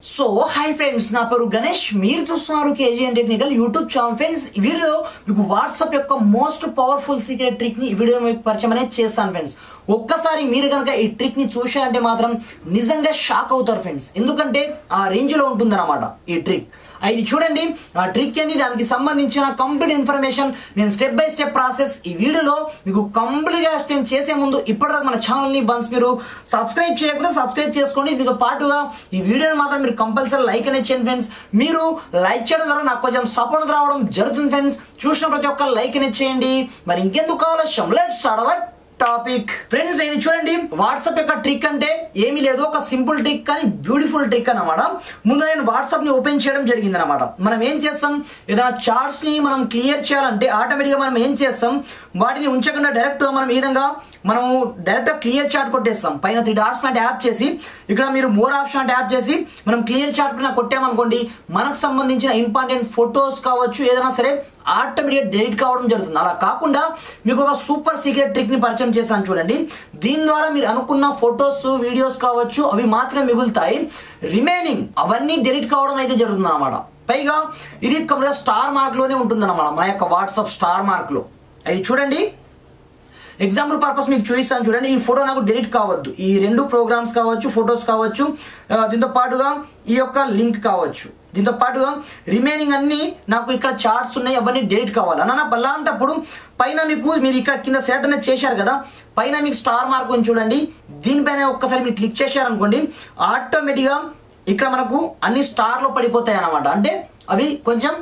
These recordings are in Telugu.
సో హాయ్ ఫ్రెండ్స్ నా పేరు గణేష్ మీరు చూస్తున్నారు KGN technical YouTube channel friends ఈ వీడియో మీకు వాట్సాప్ యొక్క మోస్ట్ పవర్ఫుల్ సీక్రెట్ ట్రిక్ ని ఈ వీడియో మీకు పరిచయం అనేది చేస్తాను ఫ్రెండ్స్ ఒక్కసారి మీరు కనుక ఈ ట్రిక్ ని చూశారంటే మాత్రం నిజంగా షాక్ అవుతారు ఫ్రెండ్స్ ఎందుకంటే ఆ రేంజ్ లో ఉంటుందన్నమాట ఈ ట్రిక్ ఇది చూడండి ఆ ట్రిక్ ఏంది దానికి సంబంధించిన కంప్లీట్ ఇన్ఫర్మేషన్ నేను స్టెప్ బై స్టెప్ ప్రాసెస్ ఈ వీడియోలో మీకు కంప్లీట్గా ఎక్స్ప్లెయిన్ చేసే ముందు ఇప్పటివరకు మన ఛానల్ని వన్స్ మీరు సబ్స్క్రైబ్ చేయకపోతే సబ్స్క్రైబ్ చేసుకోండి దీంతో పాటుగా ఈ వీడియోని మాత్రం మీరు కంపల్సరీ లైక్ అనేది చేయండి ఫ్రెండ్స్ మీరు లైక్ చేయడం ద్వారా నాకు కొంచెం సపోర్ట్ రావడం జరుగుతుంది ఫ్రెండ్స్ చూసిన ప్రతి ఒక్క లైక్ అనేది చేయండి మరి ఇంకెందుకు ఆలస్యం లెట్స్ అడవట్ టాపిక్ ఫ్రెండ్స్ ఇది చూడండి వాట్సాప్ యొక్క ట్రిక్ అంటే ఏమీ లేదు ఒక సింపుల్ ట్రిక్ కానీ బ్యూటిఫుల్ ట్రిక్ అన్నమాట ముందు నేను వాట్సాప్ ని ఓపెన్ చేయడం జరిగింది అనమాట మనం ఏం చేస్తాం ఏదైనా చార్ట్స్ ని మనం క్లియర్ చేయాలంటే ఆటోమేటిక్ గా మనం ఏం చేస్తాం వాటిని ఉంచకుండా డైరెక్ట్ మనం ఈ విధంగా మనం డైరెక్ట్ క్లియర్ చార్ట్ కొట్టేస్తాం పైన త్రీ డాట్స్ పైన ట్యాప్ చేసి ఇక్కడ మీరు మోర్ ఆప్షన్ ట్యాప్ చేసి మనం క్లియర్ చార్ట్ పైన కొట్టామనుకోండి మనకు సంబంధించిన ఇంపార్టెంట్ ఫొటోస్ కావచ్చు ఏదైనా సరే ఆటోమేటిక్ డెలిట్ కావడం జరుగుతుంది అలా కాకుండా మీకు ఒక సూపర్ సీక్రెట్ ట్రిక్ ని పరిచయం చేశాను చూడండి దీని ద్వారా మీరు అనుకున్న ఫొటోస్ వీడియోస్ కావచ్చు అవి మాత్రమే మిగులుతాయి రిమైనింగ్ అవన్నీ డెలిట్ కావడం అయితే జరుగుతుంది అనమాట పైగా ఇది కంప్లీట్ స్టార్ మార్క్ లోనే ఉంటుంది అనమాట మన యొక్క వాట్సాప్ స్టార్ మార్క్ లో అది చూడండి ఎగ్జాంపుల్ పర్పస్ మీకు చూపిస్తాను చూడండి ఈ ఫోటో నాకు డిలీట్ కావద్దు ఈ రెండు ప్రోగ్రామ్స్ కావచ్చు ఫొటోస్ కావచ్చు ఆ, దీంతో పాటుగా ఈ యొక్క లింక్ కావచ్చు దీంతో పాటుగా రిమైనింగ్ అన్ని నాకు ఇక్కడ చార్ట్స్ ఉన్నాయి అవన్నీ డెలిట్ కావాలి అన్న అలాంటప్పుడు పైన మీకు మీరు ఇక్కడ కింద సెలెక్ట్ అనేది చేశారు కదా పైన మీకు స్టార్ మార్క్ ఉంది చూడండి దీనిపైన ఒక్కసారి మీరు క్లిక్ చేశారనుకోండి ఆటోమేటిక్గా ఇక్కడ మనకు అన్ని స్టార్లో పడిపోతాయి అన్నమాట అంటే అవి కొంచెం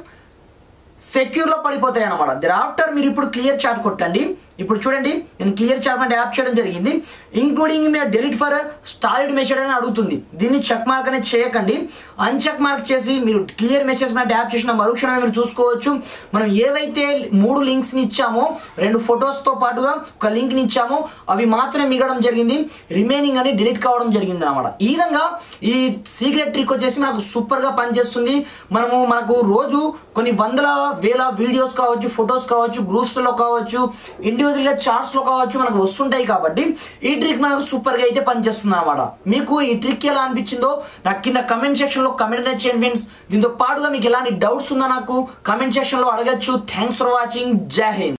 సెక్యూర్ లో పడిపోతాయి అనమాట దర్ ఆఫ్టర్ మీరు ఇప్పుడు క్లియర్ చాట్ కొట్టండి ఇప్పుడు చూడండి నేను క్లియర్ చాట్ అంటే యాప్ చేయడం జరిగింది ఇంక్లూడింగ్ మీరు డెలిట్ ఫర్ స్టాలిడ్ మెసేజ్ అని అడుగుతుంది దీన్ని చెక్ మార్క్ అనేది చేయకండి అన్చెక్ మార్క్ చేసి మీరు క్లియర్ మెసేజ్ అంటే యాప్ చేసిన మరుక్షణమే మీరు చూసుకోవచ్చు మనం ఏవైతే మూడు లింక్స్ ని ఇచ్చామో రెండు ఫొటోస్ తో పాటుగా ఒక లింక్ ని ఇచ్చామో అవి మాత్రమే మిగడం జరిగింది రిమైనింగ్ అని డిలీట్ కావడం జరిగింది అనమాట ఈ విధంగా ఈ సీక్రెట్ ట్రిక్ వచ్చేసి మనకు సూపర్ గా పనిచేస్తుంది మనము మనకు రోజు కొన్ని వందల వేల వీడియోస్ కావచ్చు ఫొటోస్ కావచ్చు గ్రూప్స్ లో కావచ్చు ఇండివిజువల్ గా చార్ట్స్ లో కావచ్చు మనకు వస్తుంటాయి కాబట్టి ఈ ట్రిక్ మనకు సూపర్ గా అయితే పనిచేస్తుంది అనమాట మీకు ఈ ట్రిక్ ఎలా అనిపించిందో నాకు కింద కమెంట్ సెక్షన్ లో కమెంట్ చేయండి ఫ్రెండ్స్ దీంతో పాటుగా మీకు ఎలాంటి డౌట్స్ ఉందో నాకు కమెంట్ సెక్షన్ లో అడగచ్చు థ్యాంక్స్ ఫర్ వాచింగ్ జై హింద్